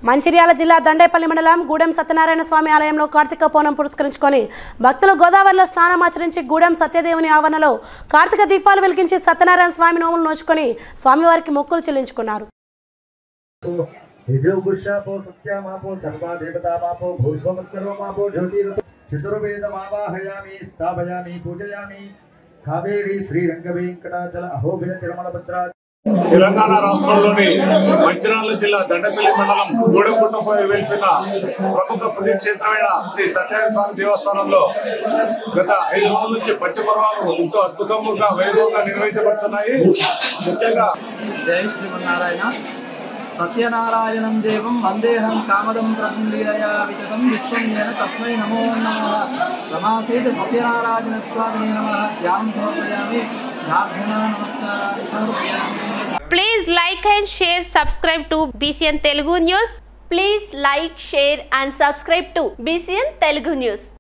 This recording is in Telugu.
మంచిర్యాల జిల్లా దండేపల్లి మండలం గూడెం సత్యనారాయణ స్వామి ఆలయంలో కార్తీక పౌర్ణం పురస్కరించుకొని భక్తులు గోదావరిలో స్నానం ఆచరించి గూడెం సత్యదేవుని ఆవరణలో కార్తీక దీపాలు వెలిగించి సత్యనారాయణ స్వామి నోములు నోచుకొని స్వామివారికి మొక్కులు చెల్లించుకున్నారు యజోగుషాపో సత్యామాపో సర్వా దేవతామాపో భూర్భవత్సర్వమాపో జ్యోతిరతో చతుర్వేదమావాహయామి స్థాపయామి పూజయామి కావేరీ శ్రీరంగ వెంకటాచల అహోబిల తిరుమల భద్రా తెలంగాణ రాష్ట్రంలోని మంచిర్యాల జిల్లా దండపల్లి మండలం గూడెంపుట్టపై వెలిసిన ప్రముఖ పుణ్యక్షేత్రమైన శ్రీ సత్యనారాయణ స్వామి దేవస్థానంలో గత ఐదు రోజుల నుంచి పంచపర్వాలు ఎంతో అద్భుతంగా వైభవంగా నిర్వహించబడుతున్నాయి ముఖ్యంగా జై శ్రీమన్నారాయణ సత్యనారాయణం దేవం వందేహం కామదం ప్రభుం లీలయా విగతం విశ్వం ఏన తస్మై నమో నమ రమాసేత సత్యనారాయణ స్వామి నమ ధ్యానం సమర్పయామి ప్రార్థనా నమస్కారాన్ని సమర్పయామి Please like and share, subscribe to BCN Telugu News. Please like, share and subscribe to BCN Telugu News.